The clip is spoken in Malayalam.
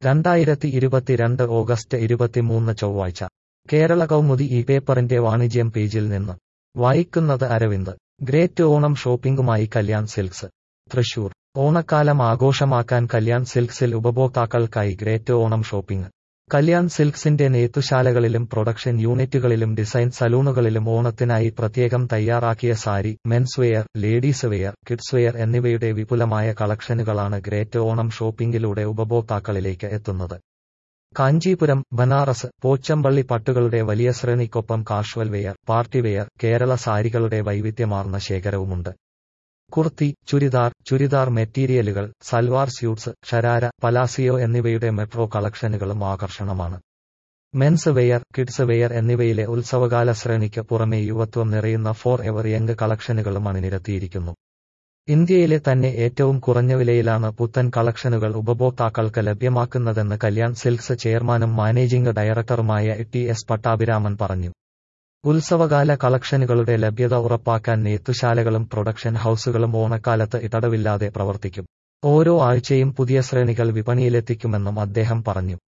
രണ്ടായിരത്തി ഇരുപത്തിരണ്ട് ഓഗസ്റ്റ് ഇരുപത്തിമൂന്ന് ചൊവ്വാഴ്ച കേരള കൗമുദി ഈ പേപ്പറിന്റെ വാണിജ്യം പേജിൽ നിന്ന് വായിക്കുന്നത് അരവിന്ദ് ഗ്രേറ്റ് ഓണം ഷോപ്പിംഗുമായി കല്യാൺ സിൽക്സ് തൃശൂർ ഓണക്കാലം ആഘോഷമാക്കാൻ കല്യാൺ സിൽക്സിൽ ഉപഭോക്താക്കൾക്കായി ഗ്രേറ്റ് ഓണം ഷോപ്പിംഗ് കല്യാൺ സിൽക്സിന്റെ നെയ്ത്തുശാലകളിലും പ്രൊഡക്ഷൻ യൂണിറ്റുകളിലും ഡിസൈൻ സലൂണുകളിലും ഓണത്തിനായി പ്രത്യേകം തയ്യാറാക്കിയ sari men's wear ladies wear kids wear എന്നിവയുടെ വിപുലമായ കളക്ഷനുകളാണ് ഗ്രേറ്റ് ഓണം ഷോപ്പിംഗിലൂടെ ഉപഭോക്താക്കളിലേക്ക് എത്തുന്നത് കാഞ്ചീപുരം ബനാറസ് പോച്ചമ്പള്ളി പട്ടുകളുടെ വലിയ ശ്രേണിക്കൊപ്പം casual wear party wear Kerala സാരികളുടെ വൈവിധ്യമാർന്ന ശേഖരവുമുണ്ട് കുർത്തി ചുരിദാർ ചുരിദാർ മെറ്റീരിയലുകൾ സൽവാർ സ്യൂട്ട്സ് ഷരാര പലാസിയോ എന്നിവയുടെ മെട്രോ കളക്ഷനുകളും ആകർഷണമാണ് മെൻസ് വെയർ കിഡ്സ് വെയർ എന്നിവയിലെ ഉത്സവകാല ശ്രേണിക്ക് പുറമെ യുവത്വം നിറയുന്ന ഫോർ എവർ യങ് കളക്ഷനുകളും അണിനിരത്തിയിരിക്കുന്നു ഇന്ത്യയിലെ തന്നെ ഏറ്റവും കുറഞ്ഞ വിലയിലാണ് പുത്തൻ കളക്ഷനുകൾ ഉപഭോക്താക്കൾക്ക് ലഭ്യമാക്കുന്നതെന്ന് കല്യാൺ സിൽക്സ് ചെയർമാനും മാനേജിംഗ് ഡയറക്ടറുമായ ടി എസ് പട്ടാഭിരാമൻ പറഞ്ഞു ഉത്സവകാല കളക്ഷനുകളുടെ ലഭ്യത ഉറപ്പാക്കാൻ നെയ്ത്തുശാലകളും പ്രൊഡക്ഷൻ ഹൌസുകളും ഓണക്കാലത്ത് ഇടവില്ലാതെ പ്രവർത്തിക്കും ഓരോ ആഴ്ചയും പുതിയ ശ്രേണികൾ വിപണിയിലെത്തിക്കുമെന്നും അദ്ദേഹം പറഞ്ഞു